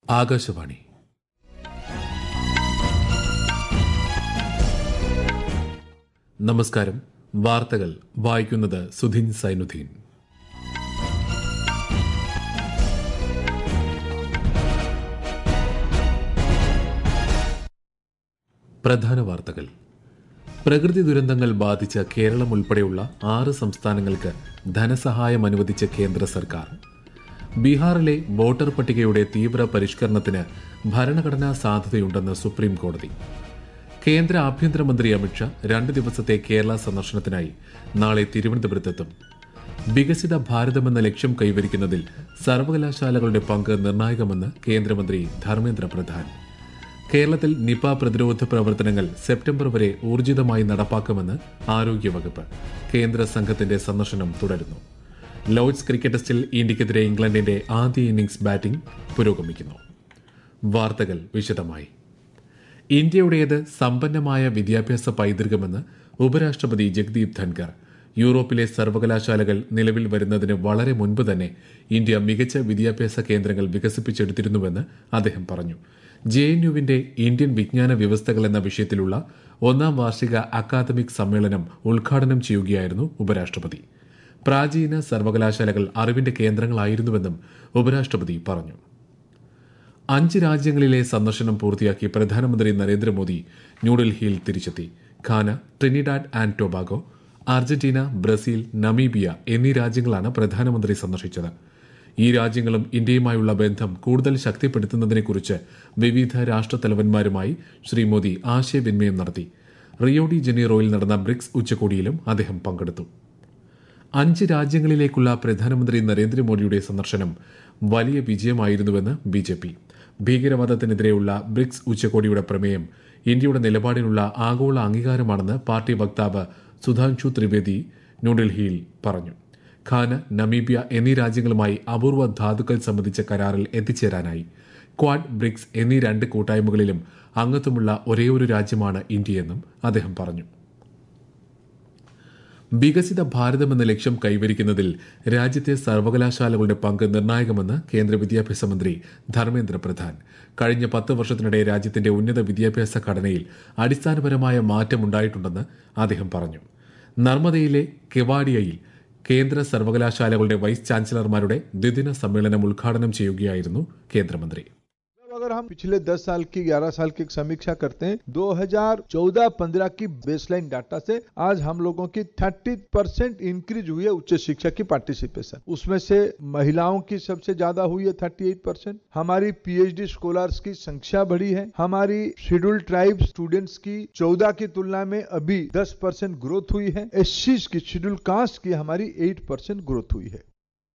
ആകാശവാണി നമസ്കാരം വാർത്തകൾ വായിക്കുന്നത് സുധിൻ സൈനുദ്ദീൻ പ്രധാന വാർത്തകൾ പ്രകൃതി ദുരന്തങ്ങൾ ബാധിച്ച കേരളം ഉൾപ്പെടെയുള്ള ആറ് സംസ്ഥാനങ്ങൾക്ക് ധനസഹായം അനുവദിച്ച കേന്ദ്ര സർക്കാർ ബീഹാറിലെ വോട്ടർ പട്ടികയുടെ തീവ്ര പരിഷ്കരണത്തിന് ഭരണഘടനാ സാധ്യതയുണ്ടെന്ന് സുപ്രീം കോടതി കേന്ദ്ര ആഭ്യന്തരമന്ത്രി അമിത്ഷാ രണ്ട് ദിവസത്തെ കേരള സന്ദർശനത്തിനായി നാളെ തിരുവനന്തപുരത്തെത്തും വികസിത ഭാരതമെന്ന ലക്ഷ്യം കൈവരിക്കുന്നതിൽ സർവകലാശാലകളുടെ പങ്ക് നിർണായകമെന്ന് കേന്ദ്രമന്ത്രി ധർമ്മേന്ദ്ര പ്രധാൻ കേരളത്തിൽ നിപ പ്രതിരോധ പ്രവർത്തനങ്ങൾ സെപ്റ്റംബർ വരെ ഊർജിതമായി നടപ്പാക്കുമെന്ന് ആരോഗ്യവകുപ്പ് കേന്ദ്ര സംഘത്തിന്റെ സന്ദർശനം തുടരുന്നു ലോർഡ്സ് ക്രിക്കറ്റ് ടെസ്റ്റിൽ ഇന്ത്യക്കെതിരെ ഇംഗ്ലണ്ടിന്റെ ആദ്യ ഇന്നിംഗ്സ് ബാറ്റിംഗ് പുരോഗമിക്കുന്നു വാർത്തകൾ വിശദമായി ഇന്ത്യയുടേത് സമ്പന്നമായ വിദ്യാഭ്യാസ പൈതൃകമെന്ന് ഉപരാഷ്ട്രപതി ജഗ്ദീപ് ധൻകർ യൂറോപ്പിലെ സർവകലാശാലകൾ നിലവിൽ വരുന്നതിന് വളരെ മുൻപ് തന്നെ ഇന്ത്യ മികച്ച വിദ്യാഭ്യാസ കേന്ദ്രങ്ങൾ വികസിപ്പിച്ചെടുത്തിരുന്നുവെന്ന് അദ്ദേഹം പറഞ്ഞു ജെ എൻ യുവിന്റെ ഇന്ത്യൻ വിജ്ഞാന വ്യവസ്ഥകൾ എന്ന വിഷയത്തിലുള്ള ഒന്നാം വാർഷിക അക്കാദമിക് സമ്മേളനം ഉദ്ഘാടനം ചെയ്യുകയായിരുന്നു ഉപരാഷ്ട്രപതി പ്രാചീന സർവകലാശാലകൾ അറിവിന്റെ കേന്ദ്രങ്ങളായിരുന്നുവെന്നും ഉപരാഷ്ട്രപതി പറഞ്ഞു അഞ്ച് രാജ്യങ്ങളിലെ സന്ദർശനം പൂർത്തിയാക്കി പ്രധാനമന്ത്രി നരേന്ദ്രമോദി ന്യൂഡൽഹിയിൽ തിരിച്ചെത്തി Ghana Trinidad and Tobago Argentina Brazil Namibia എന്നീ രാജ്യങ്ങളാണ് പ്രധാനമന്ത്രി സന്ദർശിച്ചത് ഈ രാജ്യങ്ങളും ഇന്ത്യയുമായുള്ള ബന്ധം കൂടുതൽ ശക്തിപ്പെടുത്തുന്നതിനെക്കുറിച്ച് വിവിധ രാഷ്ട്രത്തലവന്മാരുമായി ശ്രീ മോദി ആശയവിനിമയം നടത്തി റിയോ ഡി ജനീറോയിൽ നടന്ന ബ്രിക്സ് ഉച്ചകോടിയിലും അദ്ദേഹം പങ്കെടുത്തു അഞ്ച് രാജ്യങ്ങളിലേക്കുള്ള പ്രധാനമന്ത്രി നരേന്ദ്രമോദിയുടെ സന്ദർശനം വലിയ വിജയമായിരുന്നുവെന്ന് ബി ജെ പി ഭീകരവാദത്തിനെതിരെയുള്ള ബ്രിക്സ് ഉച്ചകോടിയുടെ പ്രമേയം ഇന്ത്യയുടെ നിലപാടിനുള്ള ആഗോള അംഗീകാരമാണെന്ന് പാർട്ടി വക്താവ് സുധാൻഷു ത്രിവേദി ന്യൂഡൽഹിയിൽ പറഞ്ഞു ഖാന നമീബിയ എന്നീ രാജ്യങ്ങളുമായി അപൂർവ ധാതുക്കൾ സംബന്ധിച്ച കരാറിൽ എത്തിച്ചേരാനായി ക്വാഡ് ബ്രിക്സ് എന്നീ രണ്ട് കൂട്ടായ്മകളിലും അംഗത്വമുള്ള ഒരേയൊരു രാജ്യമാണ് ഇന്ത്യയെന്നും അദ്ദേഹം പറഞ്ഞു വികസിത ഭാരതം എന്ന ലക്ഷ്യം കൈവരിക്കുന്നതിൽ രാജ്യത്തെ സർവകലാശാലകളുടെ പങ്ക് നിർണായകമെന്ന് കേന്ദ്ര വിദ്യാഭ്യാസ മന്ത്രി ധർമ്മേന്ദ്ര പ്രധാൻ കഴിഞ്ഞ പത്ത് വർഷത്തിനിടെ രാജ്യത്തിന്റെ ഉന്നത വിദ്യാഭ്യാസ ഘടനയിൽ അടിസ്ഥാനപരമായ മാറ്റമുണ്ടായിട്ടുണ്ടെന്ന് അദ്ദേഹം പറഞ്ഞു നർമ്മദയിലെ കെവാഡിയയിൽ കേന്ദ്ര സർവകലാശാലകളുടെ വൈസ് ചാൻസലർമാരുടെ ദ്വിദിന സമ്മേളനം ഉദ്ഘാടനം ചെയ്യുകയായിരുന്നു കേന്ദ്രമന്ത്രി अगर हम पिछले 10 साल की 11 साल की समीक्षा करते हैं 2014-15 की बेसलाइन डाटा से आज हम लोगों की 30 परसेंट इंक्रीज हुई है उच्च शिक्षा की पार्टिसिपेशन उसमें से महिलाओं की सबसे ज्यादा हुई है 38 परसेंट हमारी पीएचडी स्कॉलर्स की संख्या बढ़ी है हमारी शेड्यूल्ड ट्राइब स्टूडेंट्स की 14 की तुलना में अभी 10 परसेंट ग्रोथ हुई है एस की शेड्यूल्ड कास्ट की हमारी 8 परसेंट ग्रोथ हुई है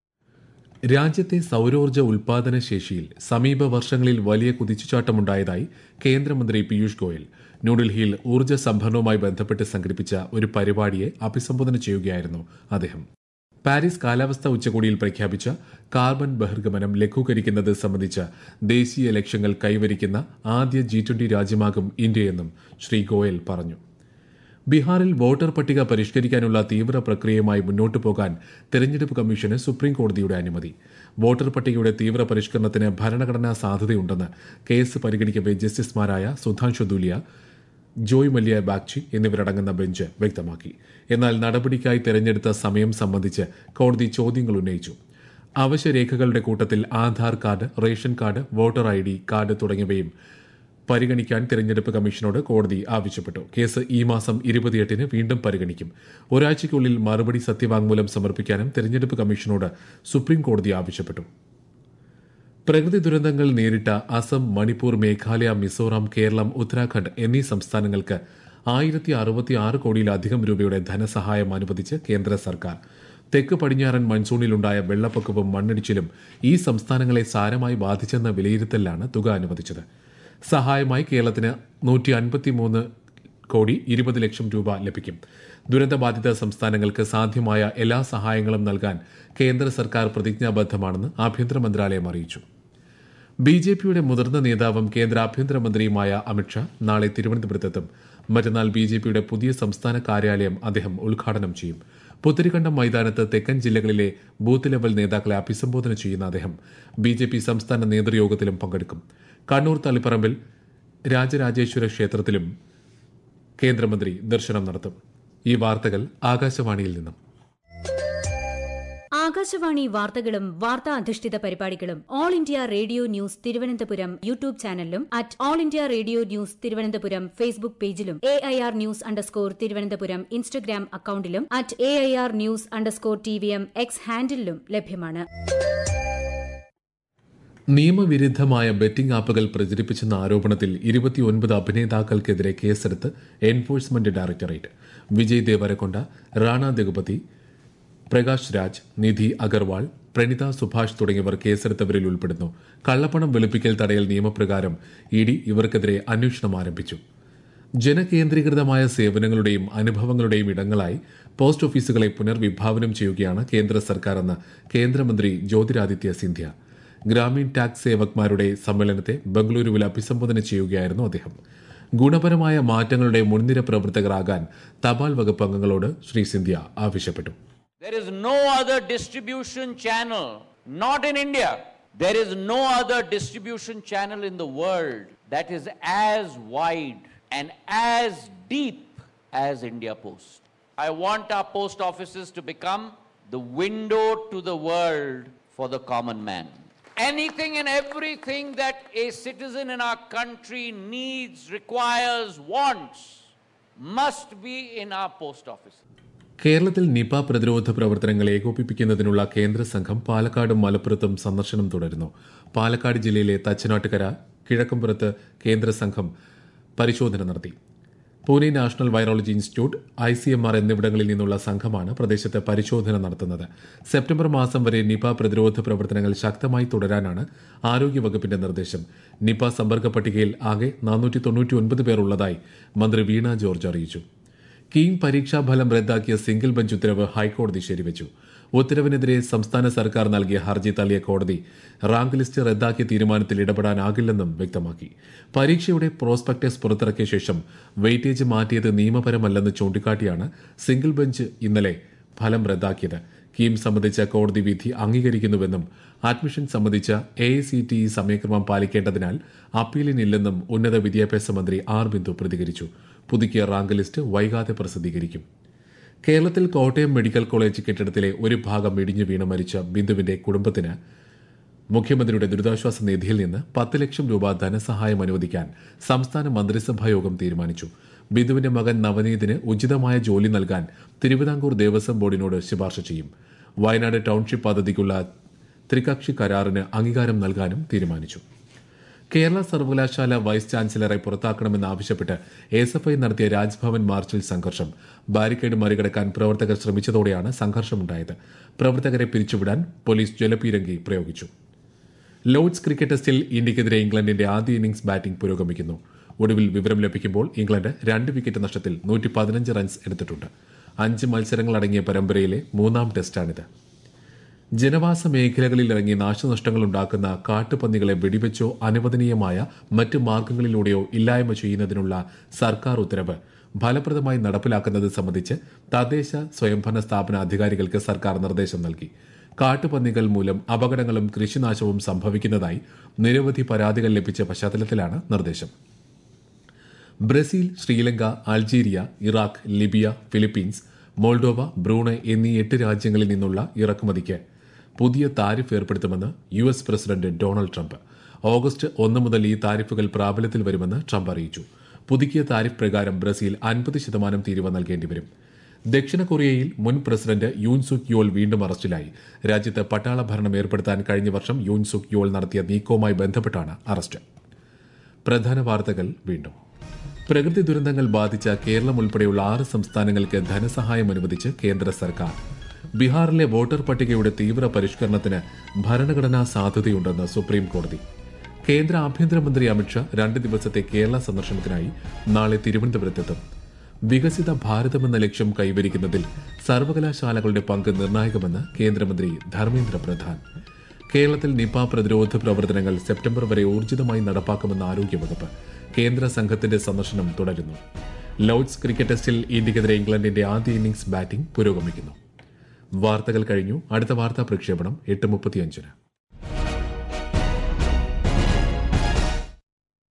രാജ്യത്തെ സൌരോർജ്ജ ഉൽപാദന ശേഷിയിൽ സമീപ വർഷങ്ങളിൽ വലിയ കുതിച്ചുചാട്ടമുണ്ടായതായി കേന്ദ്രമന്ത്രി പീയൂഷ് ഗോയൽ ന്യൂഡൽഹിയിൽ ഊർജ്ജ സംഭരണവുമായി ബന്ധപ്പെട്ട് സംഘടിപ്പിച്ച ഒരു പരിപാടിയെ അഭിസംബോധന ചെയ്യുകയായിരുന്നു അദ്ദേഹം പാരീസ് കാലാവസ്ഥാ ഉച്ചകോടിയിൽ പ്രഖ്യാപിച്ച കാർബൺ ബഹിർഗമനം ലഘൂകരിക്കുന്നത് സംബന്ധിച്ച ദേശീയ ലക്ഷ്യങ്ങൾ കൈവരിക്കുന്ന ആദ്യ ജി ട്വന്റി രാജ്യമാകും ഇന്ത്യയെന്നും ശ്രീ ഗോയൽ പറഞ്ഞു ബീഹാറിൽ വോട്ടർ പട്ടിക പരിഷ്കരിക്കാനുള്ള തീവ്ര പ്രക്രിയയുമായി മുന്നോട്ടു പോകാൻ തെരഞ്ഞെടുപ്പ് കമ്മീഷന് സുപ്രീം കോടതിയുടെ അനുമതി വോട്ടർ പട്ടികയുടെ തീവ്ര പരിഷ്കരണത്തിന് ഭരണഘടനാ സാധ്യതയുണ്ടെന്ന് കേസ് പരിഗണിക്കവെ ജസ്റ്റിസുമാരായ സുധാൻഷു ദുലിയ ജോയ് മല്യ ബാഗ്ചി എന്നിവരടങ്ങുന്ന ബെഞ്ച് വ്യക്തമാക്കി എന്നാൽ നടപടിക്കായി തെരഞ്ഞെടുത്ത സമയം സംബന്ധിച്ച് കോടതി ചോദ്യങ്ങൾ ഉന്നയിച്ചു അവശ്യരേഖകളുടെ കൂട്ടത്തിൽ Aadhaar card ration card voter I D card തുടങ്ങിയവയും പരിഗണിക്കാൻ തെരഞ്ഞെടുപ്പ് കമ്മീഷനോട് കോടതി ആവശ്യപ്പെട്ടു കേസ് ഈ മാസം ഇരുപത്തിയെട്ടിന് വീണ്ടും പരിഗണിക്കും ഒരാഴ്ചയ്ക്കുള്ളിൽ മറുപടി സത്യവാങ്മൂലം സമർപ്പിക്കാനും തെരഞ്ഞെടുപ്പ് കമ്മീഷനോട് സുപ്രീം കോടതി ആവശ്യപ്പെട്ടു പ്രകൃതി ദുരന്തങ്ങൾ നേരിട്ട അസം മണിപ്പൂർ മേഘാലയ മിസോറാം കേരളം ഉത്തരാഖണ്ഡ് എന്നീ സംസ്ഥാനങ്ങൾക്ക് ആയിരത്തി അറുപത്തി ആറ് കോടിയിലധികം രൂപയുടെ ധനസഹായം അനുവദിച്ച് കേന്ദ്ര സർക്കാർ തെക്ക് പടിഞ്ഞാറൻ മൺസൂണിലുണ്ടായ വെള്ളപ്പൊക്കവും മണ്ണിടിച്ചിലും ഈ സംസ്ഥാനങ്ങളെ സാരമായി ബാധിച്ചെന്ന വിലയിരുത്തലിലാണ് തുക അനുവദിച്ചത് സഹായമായി കേരളത്തിന് നൂറ്റി അൻപത്തിമൂന്ന് കോടി ഇരുപത് ലക്ഷം രൂപ ലഭിക്കും ദുരന്തബാധിത സംസ്ഥാനങ്ങൾക്ക് സാധ്യമായ എല്ലാ സഹായങ്ങളും നൽകാൻ കേന്ദ്ര സർക്കാർ പ്രതിജ്ഞാബദ്ധമാണെന്ന് ആഭ്യന്തര മന്ത്രാലയം അറിയിച്ചു ബി ജെ പിയുടെ മുതിർന്ന നേതാവും കേന്ദ്ര ആഭ്യന്തരമന്ത്രിയുമായ അമിത്ഷാ നാളെ തിരുവനന്തപുരത്തെത്തും മറ്റന്നാൾ ബി ജെ പിയുടെ പുതിയ സംസ്ഥാന കാര്യാലയം അദ്ദേഹം ഉദ്ഘാടനം ചെയ്യും പുത്തരിക്കണ്ടം മൈതാനത്ത് തെക്കൻ ജില്ലകളിലെ ബൂത്ത് ലെവൽ നേതാക്കളെ അഭിസംബോധന ചെയ്യുന്ന അദ്ദേഹം ബി ജെ പി സംസ്ഥാന നേതൃയോഗത്തിലും പങ്കെടുക്കും കണ്ണൂർ തളിപ്പറമ്പിൽ രാജരാജേശ്വര ക്ഷേത്രത്തിലും കേന്ദ്രമന്ത്രി ദർശനം നടത്തും ഈ വാർത്തകൾ ആകാശവാണിയിൽ നിന്നും ആകാശവാണി വാർത്തകളും വാർത്താ അധിഷ്ഠിത പരിപാടികളും All India Radio News Thiruvananthapuram YouTube ചാനലിലും at All India Radio News Thiruvananthapuram Facebook പേജിലും A I R news underscore Thiruvananthapuram Instagram അക്കൌണ്ടിലും at A I R news underscore T V M X ഹാൻഡിലും ലഭ്യമാണ് നിയമവിരുദ്ധമായ ബെറ്റിംഗ് ആപ്പുകൾ പ്രചരിപ്പിച്ചെന്ന ആരോപണത്തിൽ ഇരുപത്തിയൊൻപത് അഭിനേതാക്കൾക്കെതിരെ കേസെടുത്ത് എൻഫോഴ്സ്മെന്റ് ഡയറക്ടറേറ്റ് വിജയ് ദേവരക്കൊണ്ട റാണ ദഗുപതി പ്രകാശ് രാജ് നിധി അഗർവാൾ പ്രണിത സുഭാഷ് തുടങ്ങിയവർ കേസെടുത്തവരിൽ ഉൾപ്പെടുന്നു കള്ളപ്പണം വെളുപ്പിക്കൽ തടയൽ നിയമപ്രകാരം ഇ ഡി ഇവർക്കെതിരെ അന്വേഷണം ആരംഭിച്ചു ജനകേന്ദ്രീകൃതമായ സേവനങ്ങളുടെയും അനുഭവങ്ങളുടെയും ഇടങ്ങളായി പോസ്റ്റ് ഓഫീസുകളെ പുനർവിഭാവനം ചെയ്യുകയാണ് കേന്ദ്ര സർക്കാരെന്ന് കേന്ദ്രമന്ത്രി ജ്യോതിരാദിത്യ സിന്ധ്യ ഗ്രാമീൺ ടാക്സ് സേവക്മാരുടെ സമ്മേളനത്തെ ബംഗളൂരുവിൽ അഭിസംബോധന ചെയ്യുകയായിരുന്നു അദ്ദേഹം ഗുണപരമായ മാറ്റങ്ങളുടെ മുൻനിര പ്രവർത്തകരാകാൻ തപാൽ വകുപ്പ് അംഗങ്ങളോട് ശ്രീ സിന്ധ്യ ആവശ്യപ്പെട്ടു There is no other distribution channel, not in India. There is no other distribution channel in the world that is as wide and as deep as India Post. I want our post offices to become the window to the world for the common man. Anything and everything that a citizen in our country needs, requires, wants must be in our post offices. കേരളത്തിൽ Nipah പ്രതിരോധ പ്രവർത്തനങ്ങൾ ഏകോപിപ്പിക്കുന്നതിനുള്ള കേന്ദ്ര സംഘം പാലക്കാടും മലപ്പുറത്തും സന്ദർശനം തുടരുന്നു പാലക്കാട് ജില്ലയിലെ തച്ചനാട്ടുകര കിഴക്കമ്പുറത്ത് കേന്ദ്ര സംഘം പരിശോധന നടത്തി Pune national virology institute I C M R എന്നിവിടങ്ങളിൽ നിന്നുള്ള സംഘമാണ് പ്രദേശത്ത് പരിശോധന നടത്തുന്നത് സെപ്റ്റംബർ മാസം വരെ നിപ പ്രതിരോധ പ്രവർത്തനങ്ങൾ ശക്തമായി തുടരാനാണ് ആരോഗ്യവകുപ്പിന്റെ നിർദ്ദേശം നിപ സമ്പർക്ക പട്ടികയിൽ ആകെ നാനൂറ്റി തൊണ്ണൂറ്റി ഒൻപത് പേർ ഉള്ളതായി മന്ത്രി വീണ ജോർജ് അറിയിച്ചു കീം പരീക്ഷാഫലം റദ്ദാക്കിയ സിംഗിൾ ബെഞ്ച് ഉത്തരവ് ഹൈക്കോടതി ശരിവച്ചു ഉത്തരവിനെതിരെ സംസ്ഥാന സർക്കാർ നൽകിയ ഹർജി തള്ളിയ കോടതി റാങ്ക് ലിസ്റ്റ് റദ്ദാക്കിയ തീരുമാനത്തിൽ ഇടപെടാനാകില്ലെന്നും വ്യക്തമാക്കി പരീക്ഷയുടെ പ്രോസ്പെക്ടസ് പുറത്തിറക്കിയ ശേഷം വെയിറ്റേജ് മാറ്റിയത് നിയമപരമല്ലെന്ന് ചൂണ്ടിക്കാട്ടിയാണ് സിംഗിൾ ബെഞ്ച് ഇന്നലെ ഫലം റദ്ദാക്കിയത് കീം സംബന്ധിച്ച കോടതി വിധി അംഗീകരിക്കുന്നുവെന്നും അഡ്മിഷൻ സംബന്ധിച്ച A I C T E സമയക്രമം പാലിക്കേണ്ടതിനാൽ അപ്പീലിനില്ലെന്നും ഉന്നത വിദ്യാഭ്യാസ മന്ത്രി ആർ ബിന്ദു പ്രതികരിച്ചു പുതുക്കിയ റാങ്ക് ലിസ്റ്റ് വൈകാതെ പ്രസിദ്ധീകരിക്കും കേരളത്തിൽ കോട്ടയം മെഡിക്കൽ കോളേജ് കെട്ടിടത്തിലെ ഒരു ഭാഗം ഇടിഞ്ഞു വീണ് മരിച്ച ബിന്ദുവിന്റെ കുടുംബത്തിന് മുഖ്യമന്ത്രിയുടെ ദുരിതാശ്വാസ നിധിയിൽ നിന്ന് പത്ത് ലക്ഷം രൂപ ധനസഹായം അനുവദിക്കാൻ സംസ്ഥാന മന്ത്രിസഭാ യോഗം തീരുമാനിച്ചു ബിന്ദുവിന്റെ മകൻ നവനീതിന് ഉചിതമായ ജോലി നൽകാൻ തിരുവിതാംകൂർ ദേവസ്വം ബോർഡിനോട് ശുപാർശ ചെയ്യും വയനാട് ടൌൺഷിപ്പ് പദ്ധതിക്കുള്ള ത്രികക്ഷി കരാറിന് അംഗീകാരം നൽകാനും തീരുമാനിച്ചു കേരള സർവകലാശാല വൈസ് ചാൻസലറെ പുറത്താക്കണമെന്നാവശ്യപ്പെട്ട് എസ് എഫ് ഐ നടത്തിയ രാജ്ഭവൻ മാർച്ചിൽ സംഘർഷം ബാരിക്കേഡ് മറികടക്കാൻ പ്രവർത്തകർ ശ്രമിച്ചതോടെയാണ് സംഘർഷമുണ്ടായത് പ്രവർത്തകരെ പിരിച്ചുവിടാൻ പോലീസ് ജലപീരങ്കി പ്രയോഗിച്ചു ലോർഡ്സ് ക്രിക്കറ്റ് ടെസ്റ്റിൽ ഇന്ത്യക്കെതിരെ ഇംഗ്ലണ്ടിന്റെ ആദ്യ ഇന്നിംഗ്സ് ബാറ്റിംഗ് പുരോഗമിക്കുന്നു ഒടുവിൽ വിവരം ലഭിക്കുമ്പോൾ ഇംഗ്ലണ്ട് രണ്ട് വിക്കറ്റ് നഷ്ടത്തിൽ നൂറ്റി പതിനഞ്ച് റൺസ് എടുത്തിട്ടുണ്ട് അഞ്ച് മത്സരങ്ങളടങ്ങിയ പരമ്പരയിലെ മൂന്നാം ടെസ്റ്റാണിത് ജനവാസ മേഖലകളിൽ ഇറങ്ങി നാശനഷ്ടങ്ങൾ ഉണ്ടാക്കുന്ന കാട്ടുപന്നികളെ വെടിവെച്ചോ അനുവദനീയമായ മറ്റ് മാർഗങ്ങളിലൂടെയോ ഇല്ലായ്മ ചെയ്യുന്നതിനുള്ള സർക്കാർ ഉത്തരവ് ഫലപ്രദമായി നടപ്പിലാക്കുന്നത് സംബന്ധിച്ച് തദ്ദേശ സ്വയംഭരണ സ്ഥാപന അധികാരികൾക്ക് സർക്കാർ നിർദ്ദേശം നൽകി കാട്ടുപന്നികൾ മൂലം അപകടങ്ങളും കൃഷിനാശവും സംഭവിക്കുന്നതായി നിരവധി പരാതികൾ ലഭിച്ച പശ്ചാത്തലത്തിലാണ് നിർദ്ദേശം Brazil Sri Lanka Algeria Iraq Libya Philippines Moldova Brunei എന്നീ എട്ട് രാജ്യങ്ങളിൽ നിന്നുള്ള ഇറക്കുമതിക്ക് പുതിയ താരിഫ് ഏർപ്പെടുത്തുമെന്ന് U S president Donald Trump August ഒന്ന് മുതൽ ഈ താരിഫുകൾ പ്രാബല്യത്തിൽ വരുമെന്ന് ട്രംപ് അറിയിച്ചു പുതുക്കിയ താരിഫ് പ്രകാരം ബ്രസീൽ അൻപത് ശതമാനം തീരുവ നൽകേണ്ടി വരും ദക്ഷിണ കൊറിയയിൽ മുൻ പ്രസിഡന്റ് യൂൻ സുക് യോൾ വീണ്ടും അറസ്റ്റിലായി രാജ്യത്ത് പട്ടാള ഭരണം ഏർപ്പെടുത്താൻ കഴിഞ്ഞ വർഷം യൂൻ സുക് യോൾ നടത്തിയ നീക്കവുമായി ബന്ധപ്പെട്ടാണ് അറസ്റ്റ് പ്രധാന വാർത്തകൾ വീണ്ടും പ്രകൃതി ദുരന്തങ്ങൾ ബാധിച്ച കേരളം ഉൾപ്പെടെയുള്ള ആറ് സംസ്ഥാനങ്ങൾക്ക് ധനസഹായം അനുവദിച്ച് കേന്ദ്ര സർക്കാർ ബീഹാറിലെ വോട്ടർ പട്ടികയുടെ തീവ്ര പരിഷ്കരണത്തിന് ഭരണഘടനാ സാധ്യതയുണ്ടെന്ന് സുപ്രീം കോടതി കേന്ദ്ര ആഭ്യന്തരമന്ത്രി അമിത്ഷാ രണ്ട് ദിവസത്തെ കേരള സന്ദർശനത്തിനായി നാളെ തിരുവനന്തപുരത്തെത്തും വികസിത ഭാരതമെന്ന ലക്ഷ്യം കൈവരിക്കുന്നതിൽ സർവകലാശാലകളുടെ പങ്ക് നിർണായകമെന്ന് കേന്ദ്രമന്ത്രി ധർമ്മേന്ദ്ര പ്രധാൻ കേരളത്തിൽ നിപ പ്രതിരോധ പ്രവർത്തനങ്ങൾ സെപ്റ്റംബർ വരെ ഊർജിതമായി നടപ്പാക്കുമെന്ന് ആരോഗ്യവകുപ്പ് കേന്ദ്ര സംഘത്തിന്റെ സന്ദർശനം തുടരുന്നു ലോർഡ്സ് ക്രിക്കറ്റ് ടെസ്റ്റിൽ ഇന്ത്യക്കെതിരെ ഇംഗ്ലണ്ടിന്റെ ആദ്യ ഇന്നിംഗ്സ് ബാറ്റിംഗ് പുരോഗമിക്കുന്നു വാർത്തകൾ കഴിഞ്ഞു അടുത്ത വാർത്താ പ്രക്ഷേപണം എട്ട് മുപ്പത്തിയഞ്ചിന്